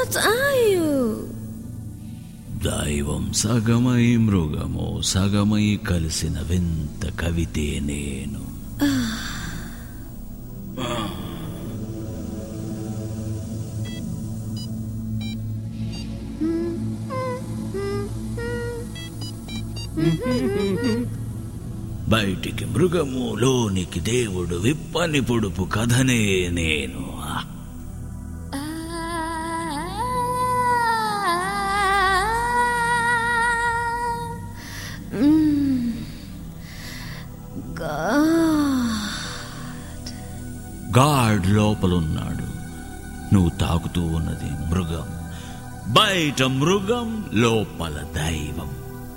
What are you? దైవం సగమై మృగము సగమై కలిసిన వింత కవితే నేను బయటికి మృగము లోనికి దేవుడు విప్పని పొడుపు కథనే నేను Mm. God. గాడ్ లోపలున్నాడు నువ్వు తాకుతూ ఉన్నది మృగం బయట మృగం లోపల దైవం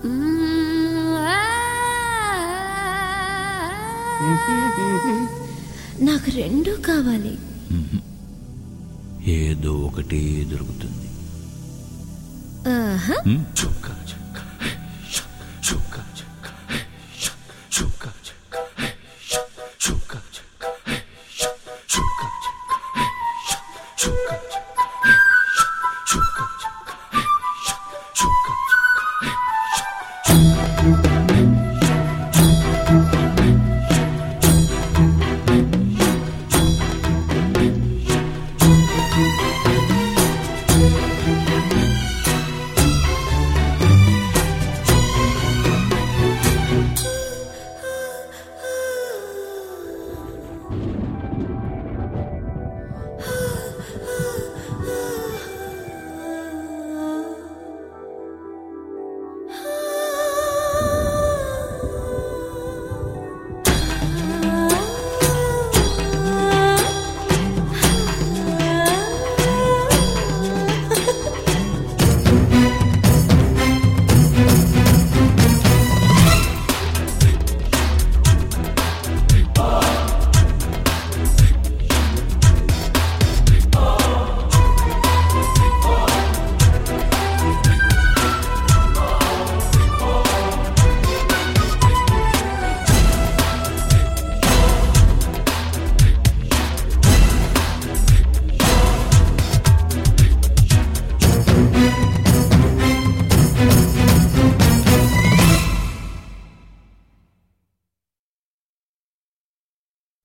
నాకు రెండు కావాలి ఏదో ఒకటి దొరుకుతుంది ఆహా హ్మ్, చుక్క, చుక్క.